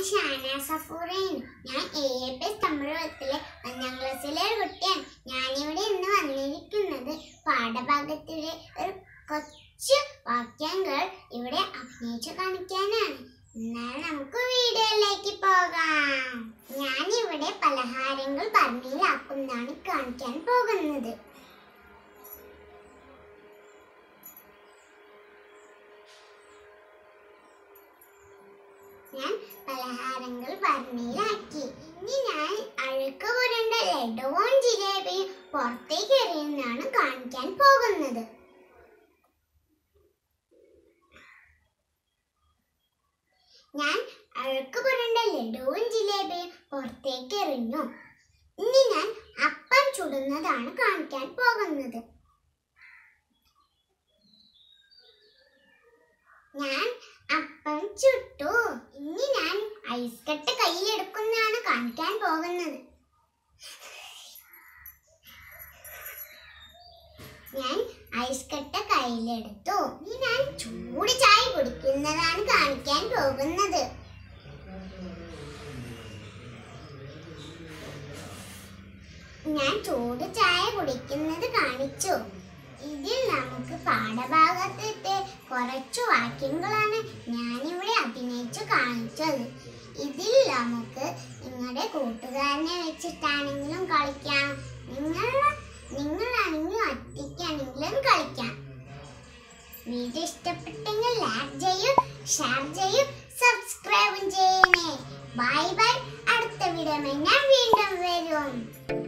ഷാന സഫൂറയാണ് ഞാൻ A A P തമിഴകത്തിലെ ഒന്നാം ക്ലാസ്സിലെ ഒരു കുട്ടിയാണ് ഞാനിവിടെ ഇന്ന് വന്നിരിക്കുന്നത് പാഠഭാഗത്തിലെ ഒരു കൊച്ചു വാക്യങ്ങൾ ഇവിടെ അഭിനയിച്ചു കാണിക്കാനാണ് എന്നാൽ നമുക്ക് വീഡിയോയിലേക്ക് പോകാം ഞാനിവിടെ പലഹാരങ്ങൾ ഭരണിയിലാക്കുന്നതാണ് കാണിക്കാൻ പോകുന്നത് ഞാൻ പലഹാരങ്ങൾ ഭരണിയിലാക്കി ഇനി ഞാൻ അഴുക്ക് പുരണ്ട ലഡുവും ജിലേബിയും പുറത്തേക്ക് എറിയുന്നതാണ് കാണിക്കാൻ പോകുന്നത് ഞാൻ അഴുക്ക് പുരണ്ട ലഡുവും ജിലേബിയും പുറത്തേക്ക് എറിഞ്ഞു ഇനി ഞാൻ അപ്പം ചുടുന്നതാണ് കാണിക്കാൻ പോകുന്നത് ഞാൻ അപ്പം ചുട്ടു ഇനി ഞാൻ ഐസ് കട്ട് കയ്യിലെടുക്കുന്നതാണ് കാണിക്കാൻ പോകുന്നത് ഞാൻ ഐസ് കട്ട കയ്യിലെടുത്തു ഇനി ഞാൻ ചൂട് ചായ കുടിക്കുന്നതാണ് കാണിക്കാൻ പോകുന്നത് ഞാൻ ചൂട് ചായ കുടിക്കുന്നത് കാണിച്ചു ഇതിൽ നമുക്ക് പാഠഭാഗത്തെ കുറച്ചു വാക്യങ്ങളാണ് ഞാനിവിടെ അഭിനയിച്ചു കാണിച്ചത് ഇതിൽ നമുക്ക് നിങ്ങളുടെ കൂട്ടുകാരനെ വെച്ചിട്ടാണെങ്കിലും കളിക്കാം നിങ്ങൾ നിങ്ങളാണെങ്കിലും ഒറ്റയ്ക്കാണെങ്കിലും കളിക്കാം വീഡിയോ ഇഷ്ടപ്പെട്ടെങ്കിൽ ലൈക്ക് ചെയ്യും ഷെയർ ചെയ്യും സബ്സ്ക്രൈബും ചെയ്യണേ ബൈ ബൈ അടുത്ത വീഡിയോ ഞാൻ വീണ്ടും വരും